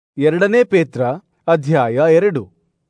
ಎರಡನೇ ಪೇತ್ರ ಅಧ್ಯಾಯ ಎರಡು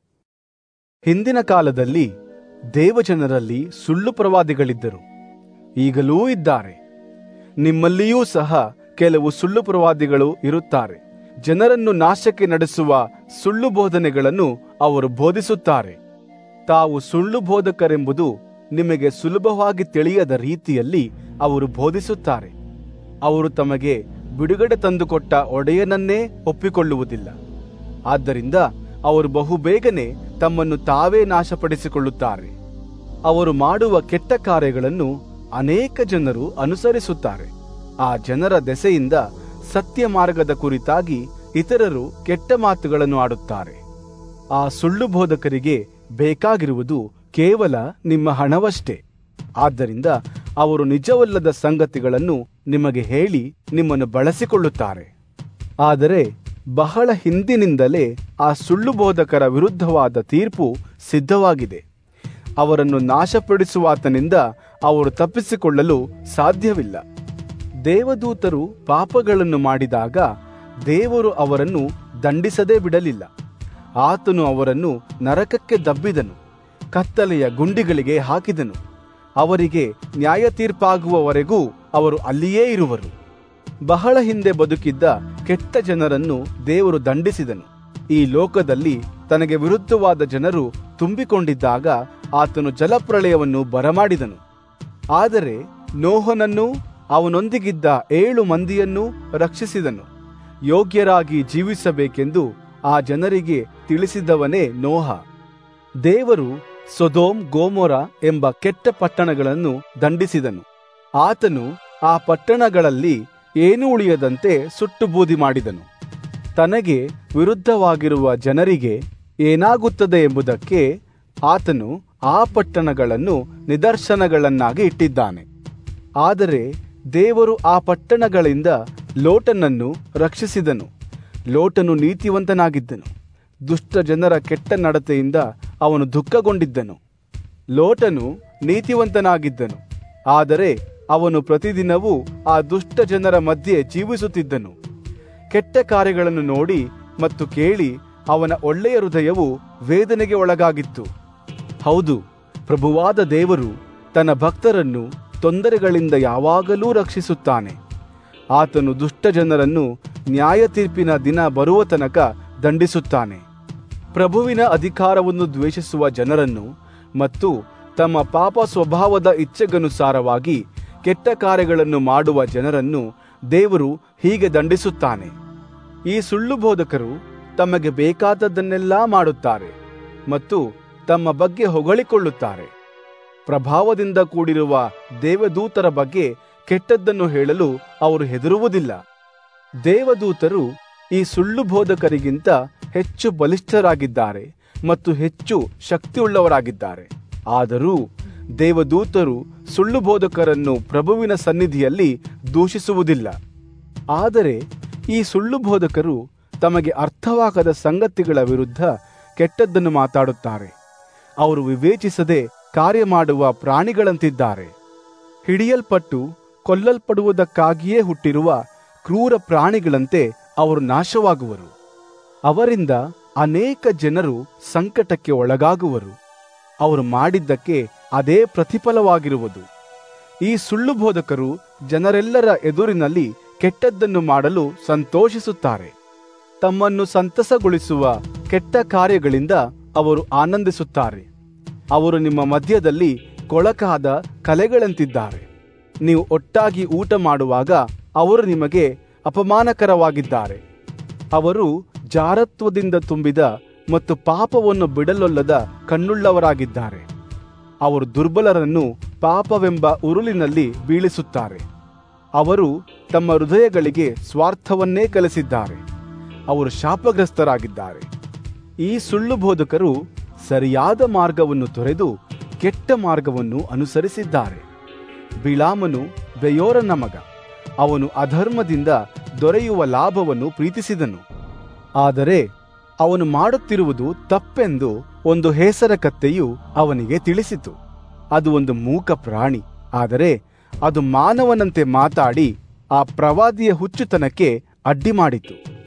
ಹಿಂದಿನ ಕಾಲದಲ್ಲಿ ದೇವಜನರಲ್ಲಿ ಸುಳ್ಳು ಪ್ರವಾದಿಗಳಿದ್ದರು ಈಗಲೂ ಇದ್ದಾರೆ ನಿಮ್ಮಲ್ಲಿಯೂ ಸಹ ಕೆಲವು ಸುಳ್ಳು ಪ್ರವಾದಿಗಳು ಇರುತ್ತಾರೆ ಜನರನ್ನು ನಾಶಕ್ಕೆ ನಡೆಸುವ ಸುಳ್ಳು ಬೋಧನೆಗಳನ್ನು ಅವರು ಬೋಧಿಸುತ್ತಾರೆ ತಾವು ಸುಳ್ಳು ಬೋಧಕರೆಂಬುದು ನಿಮಗೆ ಸುಲಭವಾಗಿ ತಿಳಿಯದ ರೀತಿಯಲ್ಲಿ ಅವರು ಬೋಧಿಸುತ್ತಾರೆ ಅವರು ತಮಗೆ ಬಿಡುಗಡೆ ತಂದುಕೊಟ್ಟ ಒಡೆಯನನ್ನೇ ಒಪ್ಪಿಕೊಳ್ಳುವುದಿಲ್ಲ ಆದ್ದರಿಂದ ಅವರು ಬಹುಬೇಗನೆ ತಮ್ಮನ್ನು ತಾವೇ ನಾಶಪಡಿಸಿಕೊಳ್ಳುತ್ತಾರೆ ಅವರು ಮಾಡುವ ಕೆಟ್ಟ ಕಾರ್ಯಗಳನ್ನು ಅನೇಕ ಜನರು ಅನುಸರಿಸುತ್ತಾರೆ ಆ ಜನರ ದೆಸೆಯಿಂದ ಸತ್ಯ ಮಾರ್ಗದ ಕುರಿತಾಗಿ ಇತರರು ಕೆಟ್ಟ ಮಾತುಗಳನ್ನು ಆಡುತ್ತಾರೆ ಆ ಸುಳ್ಳು ಬೋಧಕರಿಗೆ ಬೇಕಾಗಿರುವುದು ಕೇವಲ ನಿಮ್ಮ ಹಣವಷ್ಟೇ ಆದ್ದರಿಂದ ಅವರು ನಿಜವಲ್ಲದ ಸಂಗತಿಗಳನ್ನು ನಿಮಗೆ ಹೇಳಿ ನಿಮ್ಮನ್ನು ಬಳಸಿಕೊಳ್ಳುತ್ತಾರೆ ಆದರೆ ಬಹಳ ಹಿಂದಿನಿಂದಲೇ ಆ ಸುಳ್ಳು ಬೋಧಕರ ವಿರುದ್ಧವಾದ ತೀರ್ಪು ಸಿದ್ಧವಾಗಿದೆ ಅವರನ್ನು ನಾಶಪಡಿಸುವಾತನಿಂದ ಅವರು ತಪ್ಪಿಸಿಕೊಳ್ಳಲು ಸಾಧ್ಯವಿಲ್ಲ ದೇವದೂತರು ಪಾಪಗಳನ್ನು ಮಾಡಿದಾಗ ದೇವರು ಅವರನ್ನು ದಂಡಿಸದೇ ಬಿಡಲಿಲ್ಲ ಆತನು ಅವರನ್ನು ನರಕಕ್ಕೆ ದಬ್ಬಿದನು ಕತ್ತಲೆಯ ಗುಂಡಿಗಳಿಗೆ ಹಾಕಿದನು ಅವರಿಗೆ ನ್ಯಾಯ ತೀರ್ಪಾಗುವವರೆಗೂ ಅವರು ಅಲ್ಲಿಯೇ ಇರುವರು ಬಹಳ ಹಿಂದೆ ಬದುಕಿದ್ದ ಕೆಟ್ಟ ಜನರನ್ನು ದೇವರು ದಂಡಿಸಿದನು ಈ ಲೋಕದಲ್ಲಿ ತನಗೆ ವಿರುದ್ಧವಾದ ಜನರು ತುಂಬಿಕೊಂಡಿದ್ದಾಗ ಆತನು ಜಲಪ್ರಳಯವನ್ನು ಬರಮಾಡಿದನು ಆದರೆ ನೋಹನನ್ನು ಅವನೊಂದಿಗಿದ್ದ ಏಳು ಮಂದಿಯನ್ನು ರಕ್ಷಿಸಿದನು ಯೋಗ್ಯರಾಗಿ ಜೀವಿಸಬೇಕೆಂದು ಆ ಜನರಿಗೆ ತಿಳಿಸಿದವನೇ ನೋಹ ದೇವರು ಸೊದೋಮ್ ಗೋಮೊರ ಎಂಬ ಕೆಟ್ಟ ಪಟ್ಟಣಗಳನ್ನು ದಂಡಿಸಿದನು ಆತನು ಆ ಪಟ್ಟಣಗಳಲ್ಲಿ ಏನೂ ಉಳಿಯದಂತೆ ಸುಟ್ಟು ಬೂದಿ ಮಾಡಿದನು ತನಗೆ ವಿರುದ್ಧವಾಗಿರುವ ಜನರಿಗೆ ಏನಾಗುತ್ತದೆ ಎಂಬುದಕ್ಕೆ ಆತನು ಆ ಪಟ್ಟಣಗಳನ್ನು ನಿದರ್ಶನಗಳನ್ನಾಗಿ ಇಟ್ಟಿದ್ದಾನೆ ಆದರೆ ದೇವರು ಆ ಪಟ್ಟಣಗಳಿಂದ ಲೋಟನನ್ನು ರಕ್ಷಿಸಿದನು ಲೋಟನು ನೀತಿವಂತನಾಗಿದ್ದನು ದುಷ್ಟ ಜನರ ಕೆಟ್ಟ ನಡತೆಯಿಂದ ಅವನು ದುಃಖಗೊಂಡಿದ್ದನು ಲೋಟನು ನೀತಿವಂತನಾಗಿದ್ದನು ಆದರೆ ಅವನು ಪ್ರತಿದಿನವೂ ಆ ದುಷ್ಟ ಜನರ ಮಧ್ಯೆ ಜೀವಿಸುತ್ತಿದ್ದನು ಕೆಟ್ಟ ಕಾರ್ಯಗಳನ್ನು ನೋಡಿ ಮತ್ತು ಕೇಳಿ ಅವನ ಒಳ್ಳೆಯ ಹೃದಯವು ವೇದನೆಗೆ ಒಳಗಾಗಿತ್ತು ಹೌದು ಪ್ರಭುವಾದ ದೇವರು ತನ್ನ ಭಕ್ತರನ್ನು ತೊಂದರೆಗಳಿಂದ ಯಾವಾಗಲೂ ರಕ್ಷಿಸುತ್ತಾನೆ ಆತನು ದುಷ್ಟ ಜನರನ್ನು ನ್ಯಾಯ ತೀರ್ಪಿನ ದಿನ ಬರುವ ತನಕ ದಂಡಿಸುತ್ತಾನೆ ಪ್ರಭುವಿನ ಅಧಿಕಾರವನ್ನು ದ್ವೇಷಿಸುವ ಜನರನ್ನು ಮತ್ತು ತಮ್ಮ ಪಾಪ ಸ್ವಭಾವದ ಇಚ್ಛೆಗನುಸಾರವಾಗಿ ಕೆಟ್ಟ ಕಾರ್ಯಗಳನ್ನು ಮಾಡುವ ಜನರನ್ನು ದೇವರು ಹೀಗೆ ದಂಡಿಸುತ್ತಾನೆ ಈ ಸುಳ್ಳು ಬೋಧಕರು ತಮಗೆ ಬೇಕಾದದ್ದನ್ನೆಲ್ಲ ಮಾಡುತ್ತಾರೆ ಮತ್ತು ತಮ್ಮ ಬಗ್ಗೆ ಹೊಗಳಿಕೊಳ್ಳುತ್ತಾರೆ ಪ್ರಭಾವದಿಂದ ಕೂಡಿರುವ ದೇವದೂತರ ಬಗ್ಗೆ ಕೆಟ್ಟದ್ದನ್ನು ಹೇಳಲು ಅವರು ಹೆದರುವುದಿಲ್ಲ ದೇವದೂತರು ಈ ಸುಳ್ಳು ಬೋಧಕರಿಗಿಂತ ಹೆಚ್ಚು ಬಲಿಷ್ಠರಾಗಿದ್ದಾರೆ ಮತ್ತು ಹೆಚ್ಚು ಶಕ್ತಿಯುಳ್ಳವರಾಗಿದ್ದಾರೆ ಆದರೂ ದೇವದೂತರು ಸುಳ್ಳು ಬೋಧಕರನ್ನು ಪ್ರಭುವಿನ ಸನ್ನಿಧಿಯಲ್ಲಿ ದೂಷಿಸುವುದಿಲ್ಲ ಆದರೆ ಈ ಸುಳ್ಳು ಬೋಧಕರು ತಮಗೆ ಅರ್ಥವಾಗದ ಸಂಗತಿಗಳ ವಿರುದ್ಧ ಕೆಟ್ಟದ್ದನ್ನು ಮಾತಾಡುತ್ತಾರೆ ಅವರು ವಿವೇಚಿಸದೆ ಕಾರ್ಯ ಮಾಡುವ ಪ್ರಾಣಿಗಳಂತಿದ್ದಾರೆ ಹಿಡಿಯಲ್ಪಟ್ಟು ಕೊಲ್ಲಲ್ಪಡುವುದಕ್ಕಾಗಿಯೇ ಹುಟ್ಟಿರುವ ಕ್ರೂರ ಪ್ರಾಣಿಗಳಂತೆ ಅವರು ನಾಶವಾಗುವರು ಅವರಿಂದ ಅನೇಕ ಜನರು ಸಂಕಟಕ್ಕೆ ಒಳಗಾಗುವರು ಅವರು ಮಾಡಿದ್ದಕ್ಕೆ ಅದೇ ಪ್ರತಿಫಲವಾಗಿರುವುದು ಈ ಸುಳ್ಳು ಬೋಧಕರು ಜನರೆಲ್ಲರ ಎದುರಿನಲ್ಲಿ ಕೆಟ್ಟದ್ದನ್ನು ಮಾಡಲು ಸಂತೋಷಿಸುತ್ತಾರೆ ತಮ್ಮನ್ನು ಸಂತಸಗೊಳಿಸುವ ಕೆಟ್ಟ ಕಾರ್ಯಗಳಿಂದ ಅವರು ಆನಂದಿಸುತ್ತಾರೆ ಅವರು ನಿಮ್ಮ ಮಧ್ಯದಲ್ಲಿ ಕೊಳಕಾದ ಕಲೆಗಳಂತಿದ್ದಾರೆ ನೀವು ಒಟ್ಟಾಗಿ ಊಟ ಮಾಡುವಾಗ ಅವರು ನಿಮಗೆ ಅಪಮಾನಕರವಾಗಿದ್ದಾರೆ ಅವರು ಜಾರತ್ವದಿಂದ ತುಂಬಿದ ಮತ್ತು ಪಾಪವನ್ನು ಬಿಡಲೊಲ್ಲದ ಕಣ್ಣುಳ್ಳವರಾಗಿದ್ದಾರೆ ಅವರು ದುರ್ಬಲರನ್ನು ಪಾಪವೆಂಬ ಉರುಳಿನಲ್ಲಿ ಬೀಳಿಸುತ್ತಾರೆ ಅವರು ತಮ್ಮ ಹೃದಯಗಳಿಗೆ ಸ್ವಾರ್ಥವನ್ನೇ ಕಲಿಸಿದ್ದಾರೆ ಅವರು ಶಾಪಗ್ರಸ್ತರಾಗಿದ್ದಾರೆ ಈ ಸುಳ್ಳು ಬೋಧಕರು ಸರಿಯಾದ ಮಾರ್ಗವನ್ನು ತೊರೆದು ಕೆಟ್ಟ ಮಾರ್ಗವನ್ನು ಅನುಸರಿಸಿದ್ದಾರೆ ಬಿಳಾಮನು ಬೆಯೋರನ ಮಗ ಅವನು ಅಧರ್ಮದಿಂದ ದೊರೆಯುವ ಲಾಭವನ್ನು ಪ್ರೀತಿಸಿದನು ಆದರೆ ಅವನು ಮಾಡುತ್ತಿರುವುದು ತಪ್ಪೆಂದು ಒಂದು ಹೇಸರ ಕತ್ತೆಯು ಅವನಿಗೆ ತಿಳಿಸಿತು ಅದು ಒಂದು ಮೂಕ ಪ್ರಾಣಿ ಆದರೆ ಅದು ಮಾನವನಂತೆ ಮಾತಾಡಿ ಆ ಪ್ರವಾದಿಯ ಹುಚ್ಚುತನಕ್ಕೆ ಅಡ್ಡಿ ಮಾಡಿತು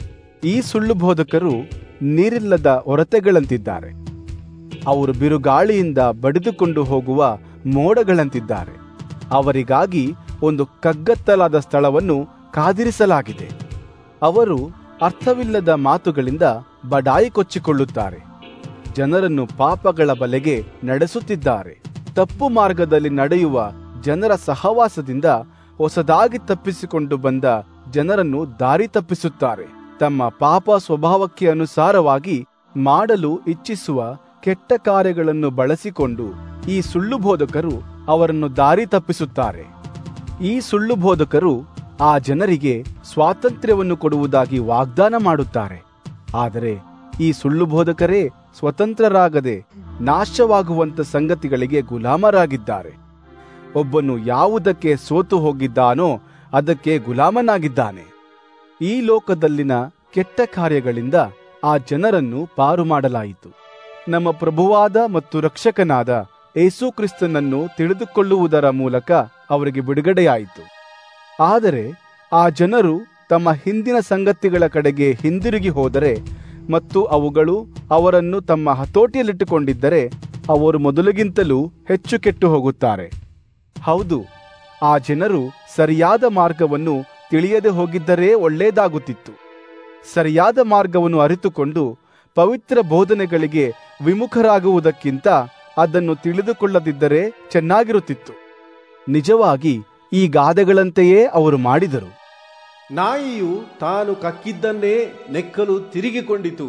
ಈ ಸುಳ್ಳು ಬೋಧಕರು ನೀರಿಲ್ಲದ ಹೊರತೆಗಳಂತಿದ್ದಾರೆ ಅವರು ಬಿರುಗಾಳಿಯಿಂದ ಬಡಿದುಕೊಂಡು ಹೋಗುವ ಮೋಡಗಳಂತಿದ್ದಾರೆ ಅವರಿಗಾಗಿ ಒಂದು ಕಗ್ಗತ್ತಲಾದ ಸ್ಥಳವನ್ನು ಕಾದಿರಿಸಲಾಗಿದೆ ಅವರು ಅರ್ಥವಿಲ್ಲದ ಮಾತುಗಳಿಂದ ಬಡಾಯಿ ಕೊಚ್ಚಿಕೊಳ್ಳುತ್ತಾರೆ ಜನರನ್ನು ಪಾಪಗಳ ಬಲೆಗೆ ನಡೆಸುತ್ತಿದ್ದಾರೆ ತಪ್ಪು ಮಾರ್ಗದಲ್ಲಿ ನಡೆಯುವ ಜನರ ಸಹವಾಸದಿಂದ ಹೊಸದಾಗಿ ತಪ್ಪಿಸಿಕೊಂಡು ಬಂದ ಜನರನ್ನು ದಾರಿ ತಪ್ಪಿಸುತ್ತಾರೆ ತಮ್ಮ ಪಾಪ ಸ್ವಭಾವಕ್ಕೆ ಅನುಸಾರವಾಗಿ ಮಾಡಲು ಇಚ್ಛಿಸುವ ಕೆಟ್ಟ ಕಾರ್ಯಗಳನ್ನು ಬಳಸಿಕೊಂಡು ಈ ಸುಳ್ಳು ಬೋಧಕರು ಅವರನ್ನು ದಾರಿ ತಪ್ಪಿಸುತ್ತಾರೆ ಈ ಸುಳ್ಳು ಬೋಧಕರು ಆ ಜನರಿಗೆ ಸ್ವಾತಂತ್ರ್ಯವನ್ನು ಕೊಡುವುದಾಗಿ ವಾಗ್ದಾನ ಮಾಡುತ್ತಾರೆ ಆದರೆ ಈ ಸುಳ್ಳು ಬೋಧಕರೇ ಸ್ವತಂತ್ರರಾಗದೆ ನಾಶವಾಗುವಂತ ಸಂಗತಿಗಳಿಗೆ ಗುಲಾಮರಾಗಿದ್ದಾರೆ ಒಬ್ಬನು ಯಾವುದಕ್ಕೆ ಸೋತು ಹೋಗಿದ್ದಾನೋ ಅದಕ್ಕೆ ಗುಲಾಮನಾಗಿದ್ದಾನೆ ಈ ಲೋಕದಲ್ಲಿನ ಕೆಟ್ಟ ಕಾರ್ಯಗಳಿಂದ ಆ ಜನರನ್ನು ಪಾರು ಮಾಡಲಾಯಿತು ನಮ್ಮ ಪ್ರಭುವಾದ ಮತ್ತು ರಕ್ಷಕನಾದ ಏಸು ಕ್ರಿಸ್ತನನ್ನು ತಿಳಿದುಕೊಳ್ಳುವುದರ ಮೂಲಕ ಅವರಿಗೆ ಬಿಡುಗಡೆಯಾಯಿತು ಆದರೆ ಆ ಜನರು ತಮ್ಮ ಹಿಂದಿನ ಸಂಗತಿಗಳ ಕಡೆಗೆ ಹಿಂದಿರುಗಿ ಹೋದರೆ ಮತ್ತು ಅವುಗಳು ಅವರನ್ನು ತಮ್ಮ ಹತೋಟಿಯಲ್ಲಿಟ್ಟುಕೊಂಡಿದ್ದರೆ ಅವರು ಮೊದಲಿಗಿಂತಲೂ ಹೆಚ್ಚು ಕೆಟ್ಟು ಹೋಗುತ್ತಾರೆ ಹೌದು ಆ ಜನರು ಸರಿಯಾದ ಮಾರ್ಗವನ್ನು ತಿಳಿಯದೆ ಹೋಗಿದ್ದರೆ ಒಳ್ಳೆಯದಾಗುತ್ತಿತ್ತು ಸರಿಯಾದ ಮಾರ್ಗವನ್ನು ಅರಿತುಕೊಂಡು ಪವಿತ್ರ ಬೋಧನೆಗಳಿಗೆ ವಿಮುಖರಾಗುವುದಕ್ಕಿಂತ ಅದನ್ನು ತಿಳಿದುಕೊಳ್ಳದಿದ್ದರೆ ಚೆನ್ನಾಗಿರುತ್ತಿತ್ತು ನಿಜವಾಗಿ ಈ ಗಾದೆಗಳಂತೆಯೇ ಅವರು ಮಾಡಿದರು ನಾಯಿಯು ತಾನು ಕಕ್ಕಿದ್ದನ್ನೇ ನೆಕ್ಕಲು ತಿರುಗಿಕೊಂಡಿತು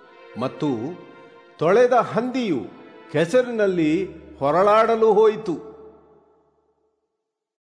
ಮತ್ತು ತೊಳೆದ ಹಂದಿಯು ಕೆಸರಿನಲ್ಲಿ ಹೊರಳಾಡಲು ಹೋಯಿತು